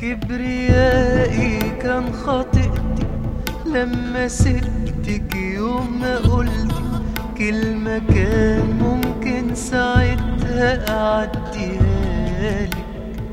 كبريائي كان خاطئتي لما سبتك يوم ما قلت كلمة كان ممكن ساعتها أعديها لك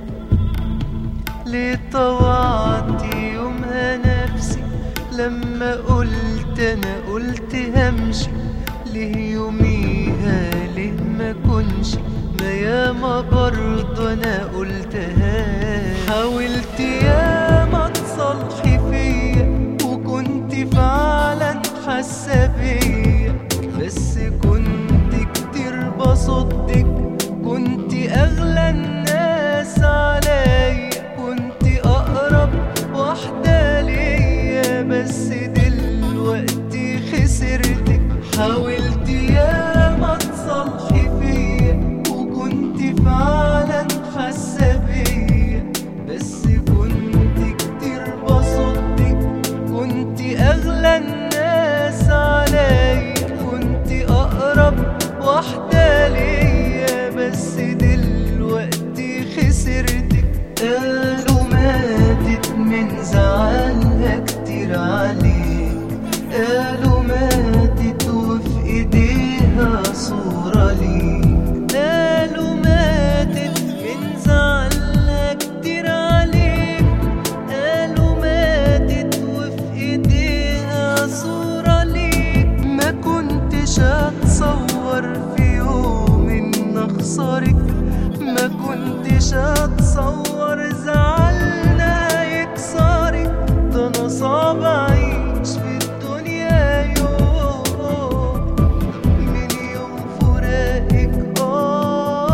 ليه طوعت يومها نفسي لما قلت أنا قلت همشي ليه يوميها ليه ما كنش ما ياما برضه أنا قلتها حاولت ياما تصلحي فيا وكنت فعلا حاسة بيا بس كنت كتير بصدك كنت أغلى الناس عليا كنت أقرب واحدة ليا بس دلوقتي خسرتك حاولت ياما تصلحي فيا وكنت فعلا حاسة بيا بس كنت كتير بصدك كنت أغلى الناس عليا كنت أقرب واحدة ليا بس دلوقتي خسرتك قالوا ماتت من زعلها كتير عليك قالوا ماتت وفي ايديها صورة ليك قالوا ماتت من زعلها كتير عليك قالوا ماتت وفي ايديها صورة ليك ما كنتش اتصور في يوم ان اخسرك ما كنتش اتصور زعلنا يكسرك ده انا صعب اعيش في الدنيا يوم من يوم فراقك آه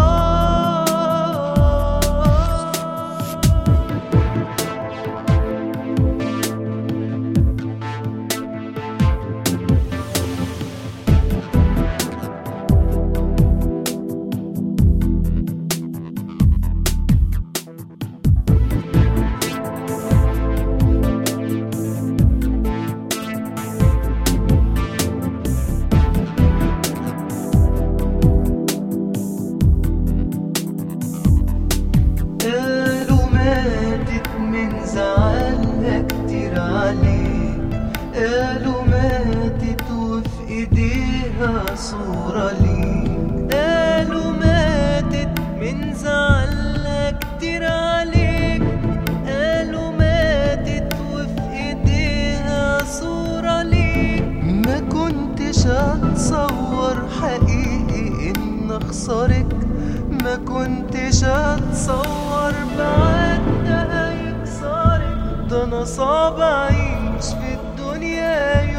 قالوا ماتت من زعلها كتير عليك قالوا ماتت وفي ايديها صورة ليك قالوا ماتت من زعلها كتير عليك قالوا ماتت وفي ايديها صورة ليك ما كنتش اتصور حقيقي ان اخسرك ما كنتش اتصور بعدها يكسرك ده انا صعب اعيش في الدنيا